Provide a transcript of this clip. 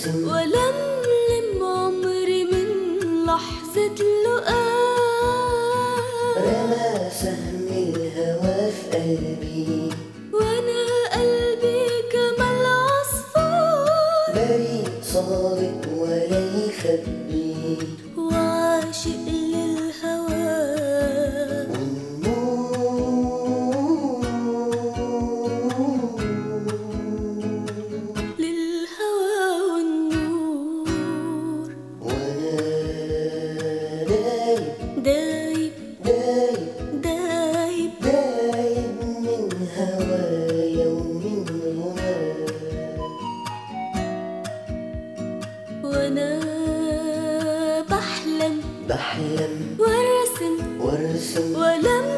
وارسم ولملم عمري من لحظة لقاء رمى سهم الهوى في قلبي وانا قلبي كمال عصفور بريء صادق ولا يخبي وعاشق للهوى للهوى والنور وانا دايب دايب دايب دايب دايب من هوايا ومن غناك وانا بحلم بحلم وارسم وارسم ولم